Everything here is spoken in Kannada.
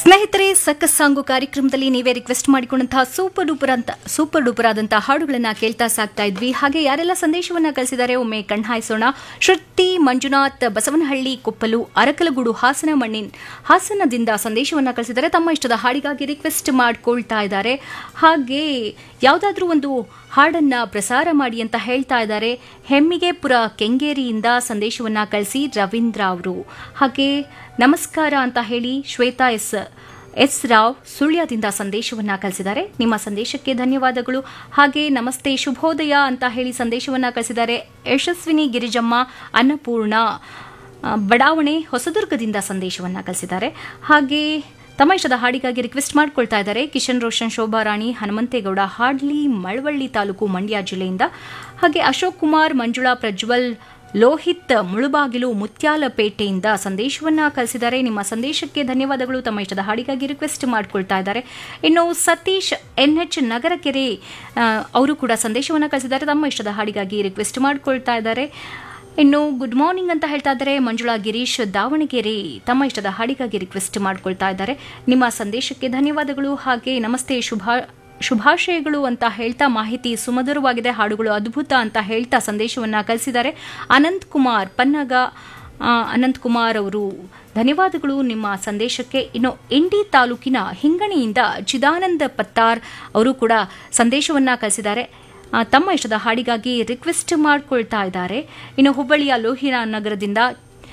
ಸ್ನೇಹಿತರೆ ಸಕ್ಕಸ್ ಸಾಂಗು ಕಾರ್ಯಕ್ರಮದಲ್ಲಿ ನೀವೇ ರಿಕ್ವೆಸ್ಟ್ ಮಾಡಿಕೊಂಡಂತಹ ಸೂಪರ್ ಡೂಪರ್ ಅಂತ ಸೂಪರ್ ಡೂಪರ್ ಆದಂತಹ ಹಾಡುಗಳನ್ನ ಕೇಳ್ತಾ ಸಾಕ್ತಾ ಇದ್ವಿ ಹಾಗೆ ಯಾರೆಲ್ಲ ಸಂದೇಶವನ್ನ ಕಳಿಸಿದ್ದಾರೆ ಒಮ್ಮೆ ಕಣ್ಹಾಯಿಸೋಣ ಶ್ರುತಿ ಮಂಜುನಾಥ್ ಬಸವನಹಳ್ಳಿ ಕೊಪ್ಪಲು ಅರಕಲಗೂಡು ಹಾಸನ ಮಣ್ಣಿನ ಹಾಸನದಿಂದ ಸಂದೇಶವನ್ನ ಕಳಿಸಿದ್ದಾರೆ ತಮ್ಮ ಇಷ್ಟದ ಹಾಡಿಗಾಗಿ ರಿಕ್ವೆಸ್ಟ್ ಮಾಡ್ಕೊಳ್ತಾ ಇದ್ದಾರೆ ಹಾಗೆ ಯಾವುದಾದ್ರೂ ಒಂದು ಹಾಡನ್ನ ಪ್ರಸಾರ ಮಾಡಿ ಅಂತ ಹೇಳ್ತಾ ಇದ್ದಾರೆ ಹೆಮ್ಮಿಗೆಪುರ ಕೆಂಗೇರಿಯಿಂದ ಸಂದೇಶವನ್ನ ಕಳಿಸಿ ರವೀಂದ್ರ ಅವರು ಹಾಗೆ ನಮಸ್ಕಾರ ಅಂತ ಹೇಳಿ ಶ್ವೇತಾ ಎಸ್ ಎಸ್ ರಾವ್ ಸುಳ್ಯದಿಂದ ಸಂದೇಶವನ್ನ ಕಳಿಸಿದ್ದಾರೆ ನಿಮ್ಮ ಸಂದೇಶಕ್ಕೆ ಧನ್ಯವಾದಗಳು ಹಾಗೆ ನಮಸ್ತೆ ಶುಭೋದಯ ಅಂತ ಹೇಳಿ ಸಂದೇಶವನ್ನ ಕಳಿಸಿದ್ದಾರೆ ಯಶಸ್ವಿನಿ ಗಿರಿಜಮ್ಮ ಅನ್ನಪೂರ್ಣ ಆ, ಬಡಾವಣೆ ಹೊಸದುರ್ಗದಿಂದ ಸಂದೇಶವನ್ನ ಕಳಿಸಿದ್ದಾರೆ ಹಾಗೆ ತಮ್ಮ ಇಷ್ಟದ ಹಾಡಿಗಾಗಿ ರಿಕ್ವೆಸ್ಟ್ ಮಾಡ್ಕೊಳ್ತಾ ಇದ್ದಾರೆ ಕಿಶನ್ ರೋಷನ್ ಶೋಭಾರಾಣಿ ಹನುಮಂತೇಗೌಡ ಹಾಡ್ಲಿ ಮಳವಳ್ಳಿ ತಾಲೂಕು ಮಂಡ್ಯ ಜಿಲ್ಲೆಯಿಂದ ಹಾಗೆ ಅಶೋಕ್ ಕುಮಾರ್ ಮಂಜುಳಾ ಪ್ರಜ್ವಲ್ ಲೋಹಿತ್ ಮುಳುಬಾಗಿಲು ಮುತ್ಯಾಲಪೇಟೆಯಿಂದ ಸಂದೇಶವನ್ನ ಕಳಿಸಿದ್ದಾರೆ ನಿಮ್ಮ ಸಂದೇಶಕ್ಕೆ ಧನ್ಯವಾದಗಳು ತಮ್ಮ ಇಷ್ಟದ ಹಾಡಿಗಾಗಿ ರಿಕ್ವೆಸ್ಟ್ ಮಾಡ್ಕೊಳ್ತಾ ಇದ್ದಾರೆ ಇನ್ನು ಸತೀಶ್ ಎನ್ಎಚ್ ನಗರಕೆರೆ ಆ, ಅವರು ಕೂಡ ಸಂದೇಶವನ್ನ ಕಳಿಸಿದ್ದಾರೆ ತಮ್ಮ ಇಷ್ಟದ ಹಾಡಿಗಾಗಿ ರಿಕ್ವೆಸ್ಟ್ ಮಾಡ್ಕೊಳ್ತಾ ಇದ್ದಾರೆ ಇನ್ನು ಗುಡ್ ಮಾರ್ನಿಂಗ್ ಅಂತ ಹೇಳ್ತಾ ಇದ್ದಾರೆ ಮಂಜುಳಾ ಗಿರೀಶ್ ದಾವಣಗೆರೆ ತಮ್ಮ ಇಷ್ಟದ ಹಾಡಿಗಾಗಿ ರಿಕ್ವೆಸ್ಟ್ ಮಾಡ್ಕೊಳ್ತಾ ಇದ್ದಾರೆ ನಿಮ್ಮ ಸಂದೇಶಕ್ಕೆ ಧನ್ಯವಾದಗಳು ಹಾಗೆ ನಮಸ್ತೆ ಶುಭಾ ಶುಭಾಶಯಗಳು ಅಂತ ಹೇಳ್ತಾ ಮಾಹಿತಿ ಸುಮಧುರವಾಗಿದೆ ಹಾಡುಗಳು ಅದ್ಭುತ ಅಂತ ಹೇಳ್ತಾ ಸಂದೇಶವನ್ನ ಕಳಿಸಿದ್ದಾರೆ ಅನಂತ್ ಕುಮಾರ್ ಪನ್ನಗ ಆ, ಅನಂತ್ ಕುಮಾರ್ ಅವರು ಧನ್ಯವಾದಗಳು ನಿಮ್ಮ ಸಂದೇಶಕ್ಕೆ ಇನ್ನು ಇಂಡಿ ತಾಲೂಕಿನ ಹಿಂಗಣಿಯಿಂದ ಚಿದಾನಂದ ಪತ್ತಾರ್ ಅವರು ಕೂಡ ಸಂದೇಶವನ್ನ ಕಳಿಸಿದ್ದಾರೆ ಆ, ತಮ್ಮ ಇಷ್ಟದ ಹಾಡಿಗಾಗಿ ರಿಕ್ವೆಸ್ಟ್ ಮಾಡ್ಕೊಳ್ತಾ ಇದ್ದಾರೆ ಇನ್ನು ಹುಬ್ಬಳ್ಳಿಯ ಲೋಹಿರಾ ನಗರದಿಂದ